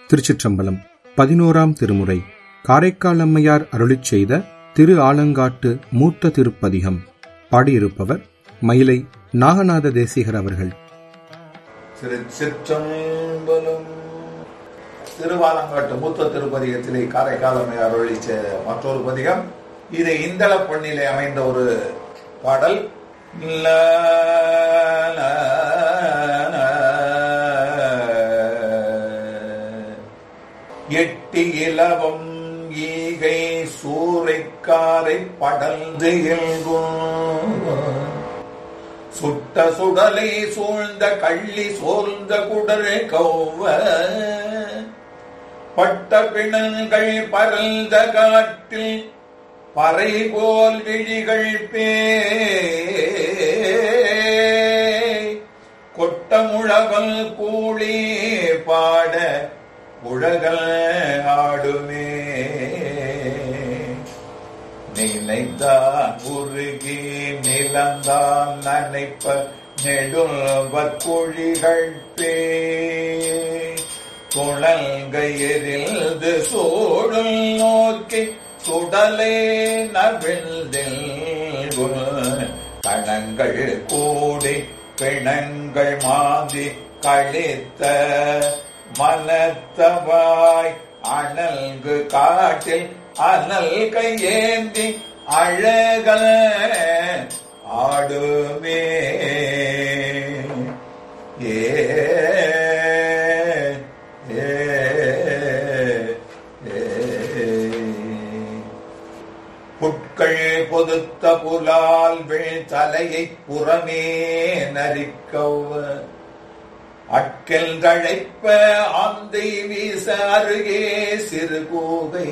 திருச்சிற்றம்பலம் பதினோராம் திருமுறை காரைக்கால் அம்மையார் அருளிச் செய்த திரு ஆலங்காட்டு மூத்த திருப்பதிகம் பாடியிருப்பவர் மயிலை நாகநாத தேசிகர் அவர்கள் திருச்சிற்றம்பலம் திருவாலங்காட்டு மூத்த திருப்பதிகத்திலே காரைக்காலமை அருளிச்ச மற்றொரு பதிகம் இது இந்தள பண்ணிலே அமைந்த ஒரு பாடல் ல, ல, ல. எட்டி இலவம் ஈகை சூறைக்காரை படர்ந்து எல்கும் சுட்ட சுடலை சூழ்ந்த கள்ளி சோர்ந்த குடல் கௌவ பட்ட பிணங்கள் பரந்த காட்டில் பறை போல் விழிகள் பே கொட்ட முழவல் கூளி பாட உலகல் ஆடுமே நினைத்தான் உருகி நிலந்தான் நனைப்ப நெடுவற்குழிகள் பே குழங்கையெறிந்து சூடும் நோக்கி சுடலே நவிழ்தில் கணங்கள் கூடி பிணங்கள் மாந்தி கழித்த மலத்தவாய் அனல்கு காட்டில் அனல் கையேந்தி அழகல ஆடுமே ஏ ஏ, ஏ. புட்கள் பொதுத்த புலால் வீழ் தலையை புறமே நரிக்கவ அட்கல் தழைப்ப ஆந்தை வீச அருகே சிறு கூகை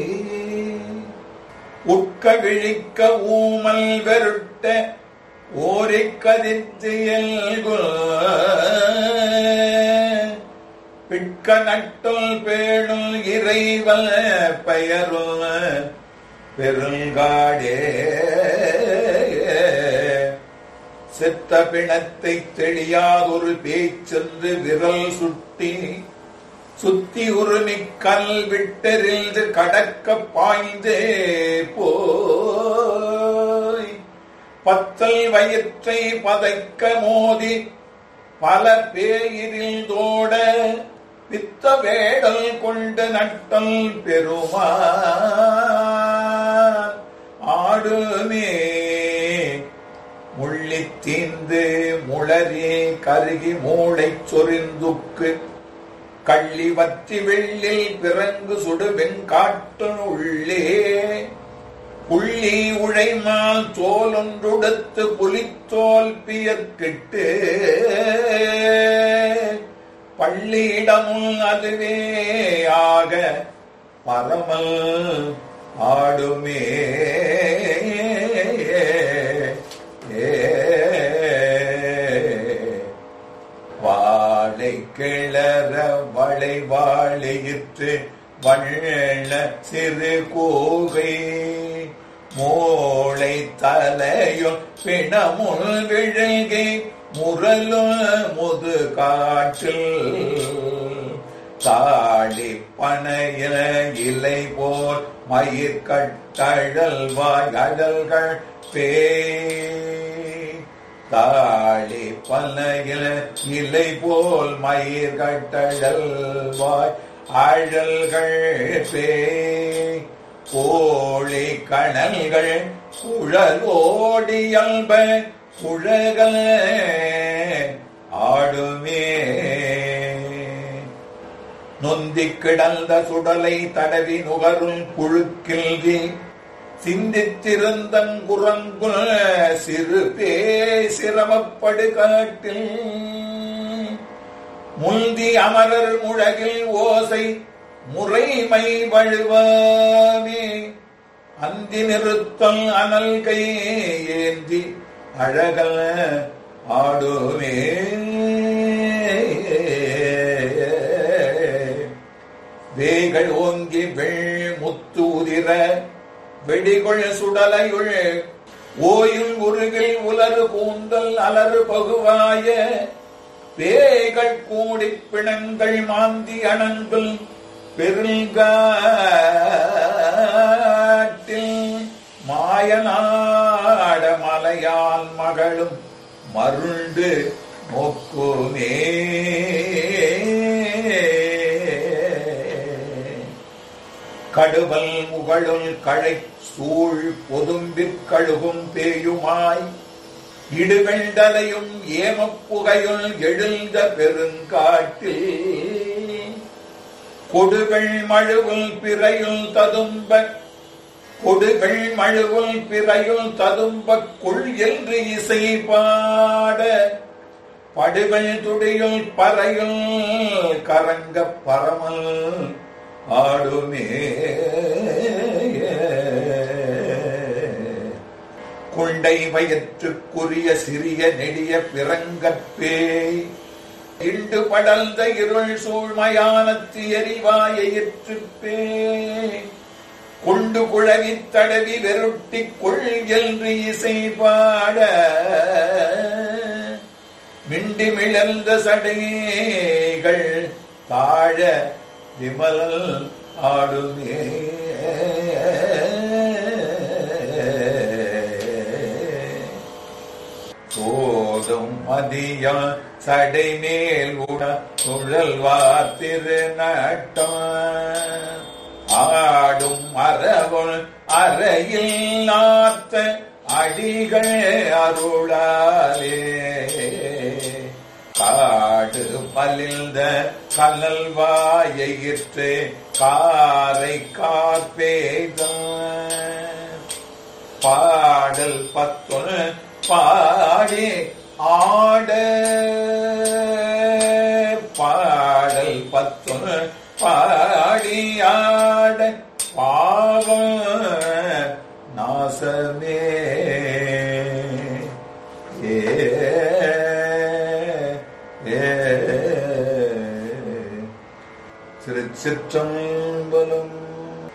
உட்க விழிக்க ஊமல் வெருட்ட ஓரிக் கதித்து எல்கு பிட்க நட்டுள் பேணுள் இறைவல் பெயருள் பெருங்காடே செத்த பிணத்தை தெளியாதொரு பேச்சென்று விரல் சுட்டி சுத்தி உருமி கல் விட்டெறிந்து கடக்க பாய்ந்தே போய் பத்தல் வயிற்றை பதைக்க மோதி பல பேயிரில் தோட பித்த வேடல் கொண்டு நட்டல் பெருமான் ஆடுமே முள்ளித் தீந்து முளரி கருகி மூளைச் சொரிந்துக்கு கள்ளி வற்றி வெள்ளில் பிறங்கு சுடு வெண்காட்டு உள்ளே புள்ளி உழைமால் தோலொன்றுடுத்து புலித்தோல் பியற்கிட்டு பள்ளியிடமும் அதுவே ஆக பரமல் ஆடுமே ஏ வாழை கிளற வளை வாழையிற்று வள்ள சிறு கூகை மூளை தலையும் பிணமுள் விழுகை முரலும் முது காற்றில் தாழி பனையில இலை போல் மயிர் கட்டழல் வாயழல்கள் பே தாழி பனையில இலை போல் மயிர் கட்டழல் வாய் அழல்கள் பே கோழி கணல்கள் குழலோடியல்ப குழகல் ஆடுமே நொந்திக் கிடந்த சுடலை தடவி நுகரும் புழுக்கில்வி சிந்தித்திருந்தங்குரங்குல் சிறு பே சிரமப்படு காட்டில் முந்தி அமரர் முழகில் ஓசை முறைமை வழுவாமே அந்தி நிறுத்தல் அனல் கை ஏந்தி அழகல் ஆடுமே வேகள் ஓங்கி வெள் முத்து உதிர வெடிகொள் சுடலையுள் ஓயில் உருகில் உலரு கூந்தல் அலறு பகுவாய பேய்கள் கூடிப் பிணங்கள் மாந்தி அணங்கள் பெருங்காட்டில் மாயநாட மலையால் மகளும் மருண்டு நோக்குமே கடுவல் முகழுள் களை சூழ் பொதும்பிற் கழுகும் பேயுமாய் இடுகண்டலையும் ஏமப்புகையுள் எழுந்த பெருங்காட்டில் கொடுகள் மழுவுல் பிறையுள் ததும்ப கொடுகள் மழுவுல் பிறையுள் ததும்ப கொள் என்று இசை பாட படுகள் துடியுள் பறையுள் கரங்க பரமல் ஆடுமே குண்டை வயிற்றுக்குரிய சிறிய நெடிய பிறங்கற்பேய் இண்டு படர்ந்த இருள் சூழ்மையானத்து எரிவாயிற்றுப்பே கொண்டு குழவித் தடவி வெருட்டிக் கொள் என்று இசை பாட மிண்டி மிளர்ந்த சடைகள் தாழ விமல் ஆடுமே போதும் மதியா சடை மேல் உட சுழல்வார் திருநட்டம் ஆடும் மரபுள் அறையில் ஆத்த அடிகள் அருளாலே காடு மலிந்த கனல் வாயிற்று காரை காப்பேதான் பாடல் பத்தொன்னு பாடி ஆட பாடல் பத்தொன்னு பாடி ஆட பாவம் நாசமே ஏ ஏ திருச்சிற்றம்பலம்